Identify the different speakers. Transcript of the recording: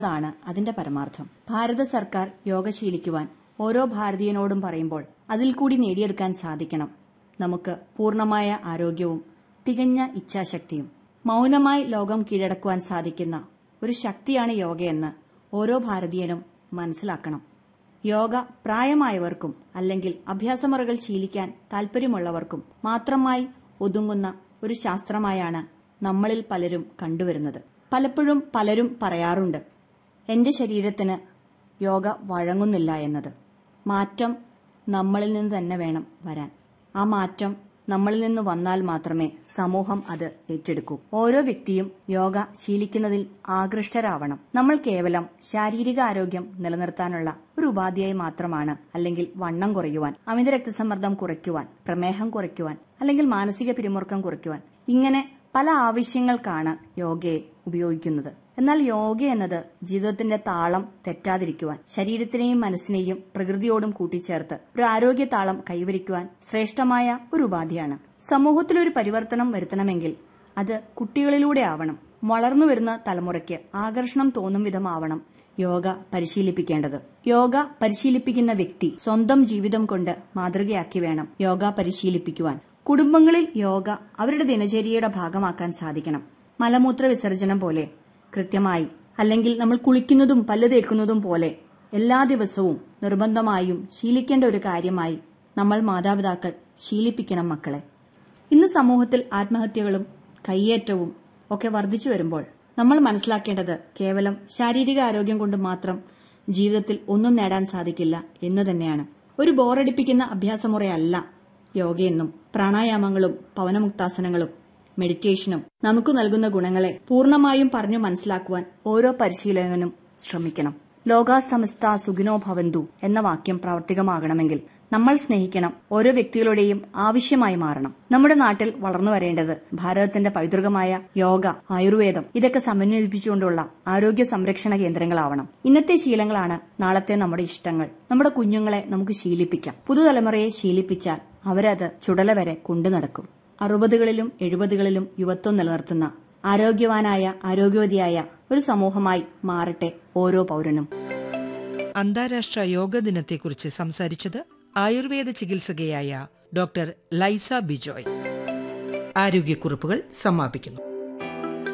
Speaker 1: താണ് അതിന്റെ പരമാർത്ഥം ഭാരത സർക്കാർ യോഗ ശീലിക്കുവാൻ ഓരോ ഭാരതീയനോടും പറയുമ്പോൾ അതിൽ കൂടി നേടിയെടുക്കാൻ സാധിക്കണം നമുക്ക് പൂർണ്ണമായ ആരോഗ്യവും തികഞ്ഞ ഇച്ഛാശക്തിയും മൗനമായി ലോകം കീഴടക്കുവാൻ സാധിക്കുന്ന ഒരു ശക്തിയാണ് യോഗയെന്ന് ഓരോ ഭാരതീയനും മനസ്സിലാക്കണം യോഗ പ്രായമായവർക്കും അല്ലെങ്കിൽ അഭ്യാസമുറകൾ ശീലിക്കാൻ താൽപ്പര്യമുള്ളവർക്കും മാത്രമായി ഒതുങ്ങുന്ന ഒരു ശാസ്ത്രമായാണ് നമ്മളിൽ പലരും കണ്ടുവരുന്നത് പലപ്പോഴും പലരും പറയാറുണ്ട് എന്റെ ശരീരത്തിന് യോഗ വഴങ്ങുന്നില്ല എന്നത് മാറ്റം നമ്മളിൽ നിന്ന് തന്നെ വേണം വരാൻ ആ മാറ്റം നമ്മളിൽ നിന്ന് വന്നാൽ മാത്രമേ സമൂഹം അത് ഏറ്റെടുക്കൂ ഓരോ വ്യക്തിയും യോഗ ശീലിക്കുന്നതിൽ ആകൃഷ്ടരാവണം നമ്മൾ കേവലം ശാരീരിക ആരോഗ്യം നിലനിർത്താനുള്ള ഒരു ഉപാധിയായി മാത്രമാണ് അല്ലെങ്കിൽ വണ്ണം കുറയുവാൻ അമിത രക്തസമ്മർദ്ദം കുറയ്ക്കുവാൻ പ്രമേഹം കുറയ്ക്കുവാൻ അല്ലെങ്കിൽ മാനസിക പിരിമുറുക്കം കുറയ്ക്കുവാൻ ഇങ്ങനെ പല ആവശ്യങ്ങൾക്കാണ് യോഗയെ ഉപയോഗിക്കുന്നത് എന്നാൽ യോഗ എന്നത് ജീവിതത്തിന്റെ താളം തെറ്റാതിരിക്കുവാൻ ശരീരത്തിനെയും മനസ്സിനെയും പ്രകൃതിയോടും കൂട്ടിച്ചേർത്ത് ഒരു ആരോഗ്യ താളം കൈവരിക്കുവാൻ ശ്രേഷ്ഠമായ ഒരു ഉപാധിയാണ് സമൂഹത്തിൽ ഒരു പരിവർത്തനം വരുത്തണമെങ്കിൽ അത് കുട്ടികളിലൂടെ ആവണം വളർന്നു വരുന്ന തലമുറയ്ക്ക് ആകർഷണം തോന്നും വിധമാവണം യോഗ പരിശീലിപ്പിക്കേണ്ടത് യോഗ പരിശീലിപ്പിക്കുന്ന വ്യക്തി സ്വന്തം ജീവിതം കൊണ്ട് മാതൃകയാക്കി വേണം യോഗ പരിശീലിപ്പിക്കുവാൻ കുടുംബങ്ങളിൽ യോഗ അവരുടെ ദിനചര്യയുടെ ഭാഗമാക്കാൻ സാധിക്കണം മലമൂത്ര വിസർജനം പോലെ കൃത്യമായി അല്ലെങ്കിൽ നമ്മൾ കുളിക്കുന്നതും പല്ല് തേക്കുന്നതും പോലെ എല്ലാ ദിവസവും നിർബന്ധമായും ശീലിക്കേണ്ട ഒരു കാര്യമായി നമ്മൾ മാതാപിതാക്കൾ ശീലിപ്പിക്കണം മക്കളെ ഇന്ന് സമൂഹത്തിൽ ആത്മഹത്യകളും കയ്യേറ്റവും ഒക്കെ വർദ്ധിച്ചു വരുമ്പോൾ നമ്മൾ മനസ്സിലാക്കേണ്ടത് കേവലം ശാരീരിക ആരോഗ്യം കൊണ്ട് മാത്രം ജീവിതത്തിൽ ഒന്നും നേടാൻ സാധിക്കില്ല എന്ന് തന്നെയാണ് ഒരു ബോറടിപ്പിക്കുന്ന അഭ്യാസമുറയല്ല യോഗയെന്നും പ്രാണായാമങ്ങളും പവനമുക്താസനങ്ങളും മെഡിറ്റേഷനും നമുക്ക് നൽകുന്ന ഗുണങ്ങളെ പൂർണ്ണമായും പറഞ്ഞു മനസ്സിലാക്കുവാൻ ഓരോ പരിശീലകനും ശ്രമിക്കണം ലോകാ സമസ്ത സുഖിനോ ഭവന്തു എന്ന വാക്യം പ്രാവർത്തികമാകണമെങ്കിൽ നമ്മൾ സ്നേഹിക്കണം ഓരോ വ്യക്തികളുടെയും ആവശ്യമായി മാറണം നമ്മുടെ നാട്ടിൽ വളർന്നു വരേണ്ടത് ഭാരതത്തിന്റെ പൈതൃകമായ യോഗ ആയുർവേദം ഇതൊക്കെ സമന്വയിപ്പിച്ചുകൊണ്ടുള്ള ആരോഗ്യ സംരക്ഷണ കേന്ദ്രങ്ങളാവണം ഇന്നത്തെ ശീലങ്ങളാണ് നാളത്തെ നമ്മുടെ ഇഷ്ടങ്ങൾ നമ്മുടെ കുഞ്ഞുങ്ങളെ നമുക്ക് ശീലിപ്പിക്കാം പുതുതലമുറയെ ശീലിപ്പിച്ചാൽ അവരത് ചുടല വരെ കൊണ്ടു നടക്കും അറുപതുകളിലും എഴുപതുകളിലും യുവത്വം നിലനിർത്തുന്ന ആരോഗ്യവാനായ ആരോഗ്യവതിയായ ഒരു സമൂഹമായി മാറട്ടെ ഓരോ പൗരനും
Speaker 2: അന്താരാഷ്ട്ര യോഗ ദിനത്തെക്കുറിച്ച് സംസാരിച്ചത് ആയുർവേദ ചികിത്സകയായ ഡോക്ടർ ലൈസ ബിജോയ് ആരോഗ്യക്കുറിപ്പുകൾ സമാപിക്കുന്നു